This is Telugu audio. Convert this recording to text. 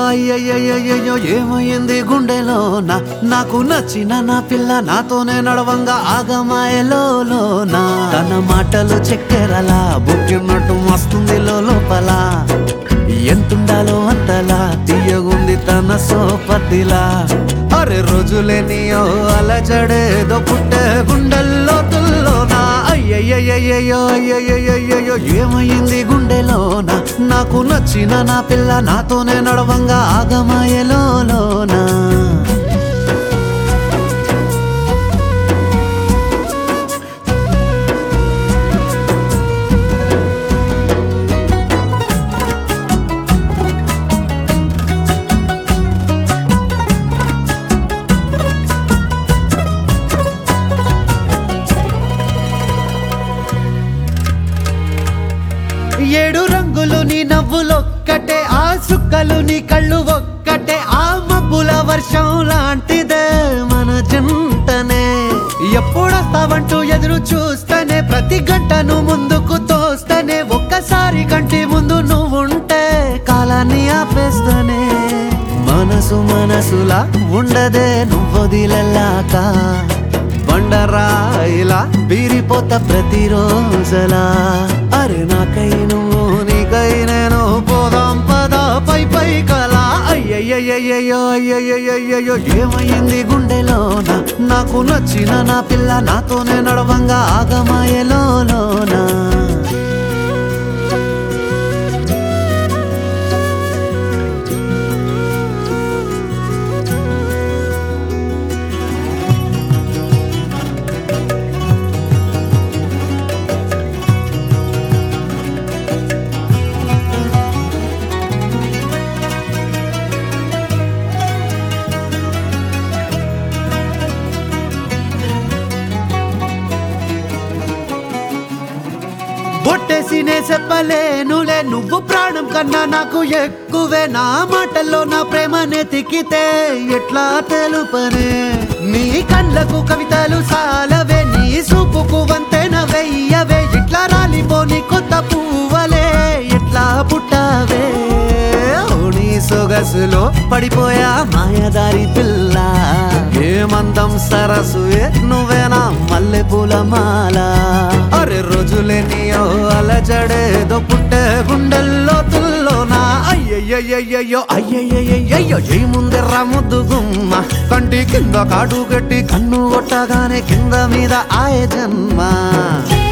అయ్యయ్యయ్యయ్యో ఏమైంది గుండెలోన నాకు నచ్చిన నా పిల్ల నాతోనే నడవంగా ఆగమాయలోన తన మాటలు చక్కెరలా బుక్కినట్టు మస్తుంది లోపల ఎంతుండాలో అంతలా తీయగుంది తన సోపతిలా అరే రోజులేనియో అలజడేదో పుట్టే గుండెల్లో తుల్లోనా అయ్యయ్యయ్యయ్యో అయ్యయ్యయ్యయ్యో ఏమైంది గుండెలోన నాకు నచ్చిన నా పిల్ల నాతోనే నడవంగా ఆగమాయలోనా ఏడు రంగులు నీ నవ్వులొక్కటే ఆ సుక్కలు నీ కళ్ళు ఒక్కటే ఆ మబ్బుల వర్షం లాంటిదే మన జంటనే ఎప్పుడొస్తావంటూ ఎదురు చూస్తేనే ప్రతి గంటను ముందుకు తోస్తేనే ఒక్కసారి కంటి ముందు నువ్వుంటే కాలాన్ని ఆపేస్తేనే మనసు మనసులా ఉండదే నువ్వొదిలెల్లాక బండరాయిలా బీరిపోత ప్రతిరోజలా అరే నాకై నువ్వు నీకై నేను పోదాం పద పై పై కలా అయ్యయ్యయ్యయ్యో అయ్యయ్యయ్యయ్యో ఏమైంది గుండెలోన నాకు నచ్చిన నా పిల్ల నాతోనే నడవంగా ఆగమాయలోనా బొట్టేసినే చెప్పలేనులే నువ్వు ప్రాణం కన్నా నాకు ఎక్కువే నా మాటల్లో నా ప్రేమనే తిక్కితే ఎట్లా తెలుపనే నీ కళ్ళకు కవితలు సాలవే నీ సూపుకు వంతెన వెయ్యవే ఇట్లా రాలిపోని కొత్త పువ్వలే ఎట్లా పుట్టావే ఓ నీ సొగసులో పడిపోయా మాయదారి పిల్ల ఏమందం సరసు నువ్వేనా మల్లె పూల మాల అరే రోజులేనియో అలజడేదో పుట్టే గుండెల్లో తుల్లోనా అయ్యయ్యయ్యయ్యో అయ్యయ్యయ్యయ్యో ఏ ముందెర్ర ముద్దు గుమ్మ కంటి కింద కాడు గట్టి కన్ను కొట్టగానే కింద మీద ఆయ జన్మ